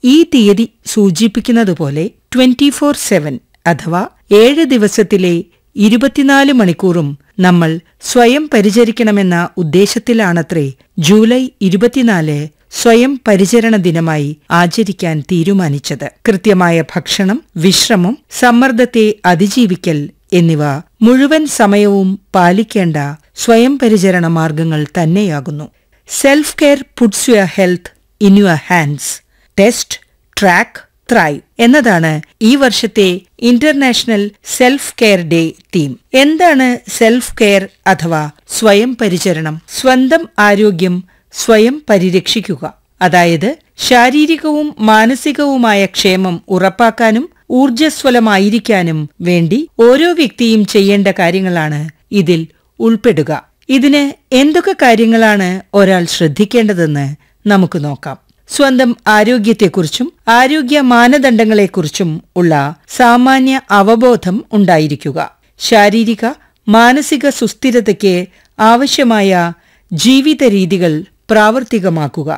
ഈ തീയതി സൂചിപ്പിക്കുന്നതുപോലെ twenty four seven അഥവാ ഏഴ് ദിവസത്തിലെ ഇരുപത്തിനാല് മണിക്കൂറും നമ്മൾ സ്വയം പരിചരിക്കണമെന്ന ഉദ്ദേശത്തിലാണത്രേ ജൂലൈ ഇരുപത്തിനാല് സ്വയം പരിചരണ ദിനമായി ആചരിക്കാൻ തീരുമാനിച്ചത് കൃത്യമായ ഭക്ഷണം വിശ്രമം സമ്മർദ്ദത്തെ അതിജീവിക്കൽ എന്നിവ മുഴുവൻ സമയവും പാലിക്കേണ്ട സ്വയം പരിചരണ മാർഗങ്ങൾ തന്നെയാകുന്നു self care puts your health in your hands test track thrive എന്നതാണ് ഈ വർഷത്തെ international self care day theme എന്താണ് സെൽഫ് കെയർ അഥവാ സ്വയം പരിചരണം സ്വന്തം ആരോഗ്യം സ്വയം പരിരക്ഷിക്കുക അതായത് ശാരീരികവും മാനസികവുമായ ക്ഷേമം ഉറപ്പാക്കാനും ഊർജ്ജസ്വലമായിരിക്കാനും വേണ്ടി ഓരോ വ്യക്തിയും ചെയ്യേണ്ട കാര്യങ്ങളാണ് ഇതിൽ ഉൾപ്പെടുക ഇതിന് എന്തൊക്കെ കാര്യങ്ങളാണ് ഒരാൾ ശ്രദ്ധിക്കേണ്ടതെന്ന് നമുക്ക് നോക്കാം സ്വന്തം ആരോഗ്യത്തെക്കുറിച്ചും ആരോഗ്യ മാനദണ്ഡങ്ങളെക്കുറിച്ചും ഉള്ള സാമാന്യ അവബോധം ഉണ്ടായിരിക്കുക ശാരീരിക മാനസിക സുസ്ഥിരതയ്ക്ക് ആവശ്യമായ ജീവിത രീതികൾ പ്രാവർത്തികമാക്കുക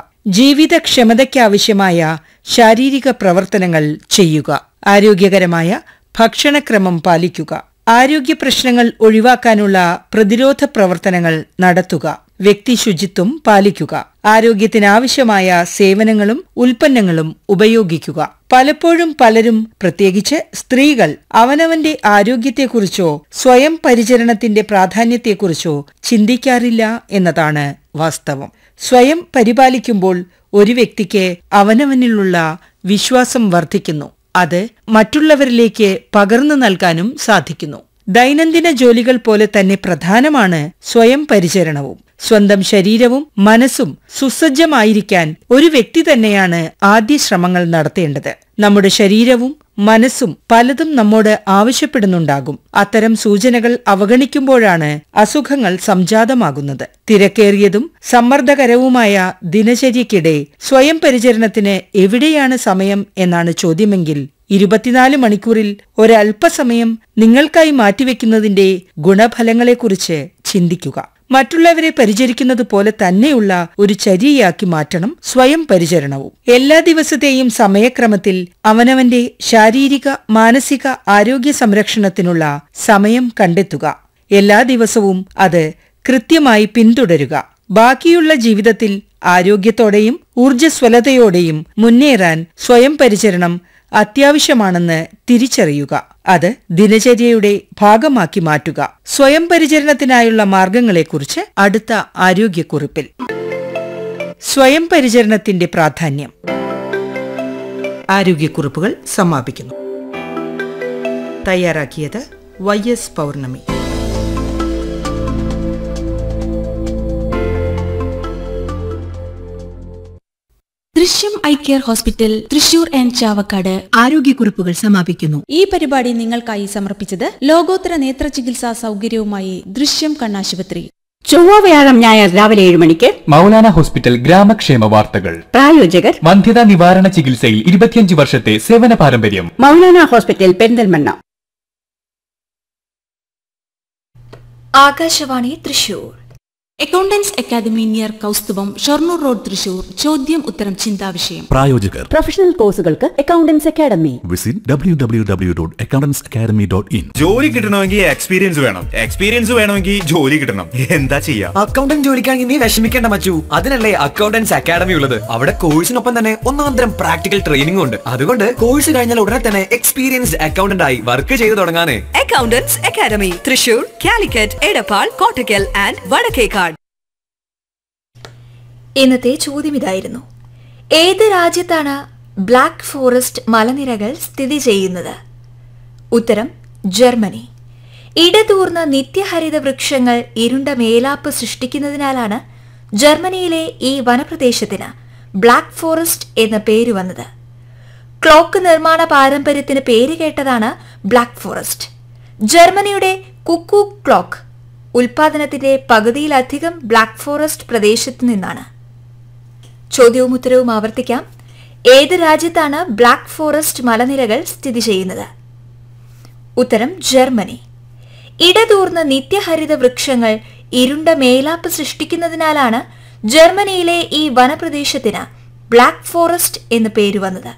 ജീവിതക്ഷമതയ്ക്കാവശ്യമായ ശാരീരിക പ്രവർത്തനങ്ങൾ ചെയ്യുക ആരോഗ്യകരമായ ഭക്ഷണക്രമം പാലിക്കുക ആരോഗ്യ പ്രശ്നങ്ങൾ ഒഴിവാക്കാനുള്ള പ്രതിരോധ പ്രവർത്തനങ്ങൾ നടത്തുക വ്യക്തി ശുചിത്വം പാലിക്കുക ആരോഗ്യത്തിനാവശ്യമായ സേവനങ്ങളും ഉൽപ്പന്നങ്ങളും ഉപയോഗിക്കുക പലപ്പോഴും പലരും പ്രത്യേകിച്ച് സ്ത്രീകൾ അവനവന്റെ ആരോഗ്യത്തെക്കുറിച്ചോ സ്വയം പരിചരണത്തിന്റെ പ്രാധാന്യത്തെക്കുറിച്ചോ ചിന്തിക്കാറില്ല എന്നതാണ് വാസ്തവം സ്വയം പരിപാലിക്കുമ്പോൾ ഒരു വ്യക്തിക്ക് അവനവനിലുള്ള വിശ്വാസം വർദ്ധിക്കുന്നു അത് മറ്റുള്ളവരിലേക്ക് പകർന്നു നൽകാനും സാധിക്കുന്നു ദൈനംദിന ജോലികൾ പോലെ തന്നെ പ്രധാനമാണ് സ്വയം പരിചരണവും സ്വന്തം ശരീരവും മനസ്സും സുസജ്ജമായിരിക്കാൻ ഒരു വ്യക്തി തന്നെയാണ് ആദ്യ ശ്രമങ്ങൾ നടത്തേണ്ടത് നമ്മുടെ ശരീരവും മനസ്സും പലതും നമ്മോട് ആവശ്യപ്പെടുന്നുണ്ടാകും അത്തരം സൂചനകൾ അവഗണിക്കുമ്പോഴാണ് അസുഖങ്ങൾ സംജാതമാകുന്നത് തിരക്കേറിയതും സമ്മർദ്ദകരവുമായ ദിനചര്യക്കിടെ സ്വയം പരിചരണത്തിന് എവിടെയാണ് സമയം എന്നാണ് ചോദ്യമെങ്കിൽ ഇരുപത്തിനാല് മണിക്കൂറിൽ ഒരല്പസമയം നിങ്ങൾക്കായി മാറ്റിവെക്കുന്നതിന്റെ ഗുണഫലങ്ങളെക്കുറിച്ച് ചിന്തിക്കുക മറ്റുള്ളവരെ പരിചരിക്കുന്നത് പോലെ തന്നെയുള്ള ഒരു ചര്യയാക്കി മാറ്റണം സ്വയം പരിചരണവും എല്ലാ ദിവസത്തെയും സമയക്രമത്തിൽ അവനവന്റെ ശാരീരിക മാനസിക ആരോഗ്യ സംരക്ഷണത്തിനുള്ള സമയം കണ്ടെത്തുക എല്ലാ ദിവസവും അത് കൃത്യമായി പിന്തുടരുക ബാക്കിയുള്ള ജീവിതത്തിൽ ആരോഗ്യത്തോടെയും ഊർജ്ജസ്വലതയോടെയും മുന്നേറാൻ സ്വയം പരിചരണം അത്യാവശ്യമാണെന്ന് തിരിച്ചറിയുക അത് ദിനചര്യയുടെ ഭാഗമാക്കി മാറ്റുക സ്വയം പരിചരണത്തിനായുള്ള മാർഗങ്ങളെക്കുറിച്ച് അടുത്ത ആരോഗ്യക്കുറിപ്പിൽ സ്വയം പരിചരണത്തിന്റെ പ്രാധാന്യം ആരോഗ്യക്കുറിപ്പുകൾ സമാപിക്കുന്നു തയ്യാറാക്കിയത് Y S Pournami Drishyam eye care hospital Thrissur and Chavakkad ആരോഗ്യക്കുറിപ്പുകൾ സമാപിക്കുന്നു ഈ പരിപാടി നിങ്ങൾക്കായി സമർപ്പിച്ചത് ലോകോത്തര നേത്ര ചികിത്സാ സൗകര്യവുമായി ദൃശ്യം കണ്ണാശുപത്രി ചൊവ്വ വ്യാഴം ഞായർ രാവിലെ ഏഴ് മണിക്ക് മൗലാന ഹോസ്പിറ്റൽ ഗ്രാമക്ഷേമ വാർത്തകൾ പ്രായോജകർ വന്ധ്യതാ നിവാരണ ചികിത്സയിൽ ഇരുപത്തിയഞ്ച് വർഷത്തെ സേവന പാരമ്പര്യം Maulana hospital Perinthalmanna Akashvani Thrissur accountants academy near Kausthubham Shoranur road Thrissur ചോദ്യം ഉത്തരം ചിന്താവിഷയം പ്രായോജകർ പ്രൊഫഷണൽ കോഴ്സുകൾക്ക് accountants academy visit W W W dot accountants academy dot in ജോലി കിട്ടണമെങ്കിൽ എക്സ്പീരിയൻസ് വേണം എക്സ്പീരിയൻസ് വേണമെങ്കിൽ ജോലി കിട്ടണം എന്താ ചെയ്യാ അക്കൗണ്ടന്റ് ജോലിക്കാണെങ്കിൽ നീ വിഷമിക്കേണ്ട മച്ചു അതിനല്ലേ അക്കൗണ്ടൻസ് അക്കാദമി ഉള്ളത് അവിടെ കോഴ്സിനൊപ്പം തന്നെ ഒന്നാം തരം പ്രാക്ടിക്കൽ ട്രെയിനിംഗ് ഉണ്ട് അതുകൊണ്ട് കോഴ്സ് കഴിഞ്ഞാൽ ഉടനെ തന്നെ എക്സ്പീരിയൻസ്ഡ് അക്കൗണ്ടന്റ് ആയി വർക്ക് ചെയ്തു തുടങ്ങാനേ accountants academy Thrissur Calicut Edappal Kottakkal and Vadakkekad ഇന്നത്തെ ചോദ്യം ഇതായിരുന്നു ഏത് രാജ്യത്താണ് ബ്ലാക്ക് ഫോറസ്റ്റ് മലനിരകൾ സ്ഥിതി ചെയ്യുന്നത് ഉത്തരം ജർമ്മനി ഇടതൂർന്ന നിത്യഹരിത വൃക്ഷങ്ങൾ ഇരുണ്ട മേലാപ്പ് സൃഷ്ടിക്കുന്നതിനാലാണ് ജർമ്മനിയിലെ ഈ വനപ്രദേശത്തിന് ബ്ലാക്ക് ഫോറസ്റ്റ് എന്ന പേര് വന്നത് ക്ലോക്ക് നിർമ്മാണ പാരമ്പര്യത്തിന് പേര് കേട്ടതാണ് ബ്ലാക്ക് ഫോറസ്റ്റ് ജർമ്മനിയുടെ കുക്കു ക്ലോക്ക് ഉൽപാദനത്തിന്റെ പകുതിയിലധികം ബ്ലാക്ക് ഫോറസ്റ്റ് പ്രദേശത്തു നിന്നാണ് ചോദ്യവും ഉത്തരവും ആവർത്തിക്കാം ഏത് രാജ്യത്താണ് ബ്ലാക്ക് ഫോറസ്റ്റ് മലനിരകൾ സ്ഥിതി ചെയ്യുന്നത് ഉത്തരം ജർമ്മനി ഇടതൂർന്ന നിത്യഹരിത വൃക്ഷങ്ങൾ ഇരുണ്ട മേലാപ്പ് സൃഷ്ടിക്കുന്നതിനാലാണ് ജർമ്മനിയിലെ ഈ വനപ്രദേശത്തിന് ബ്ലാക്ക് ഫോറസ്റ്റ് എന്ന് പേര് വന്നത്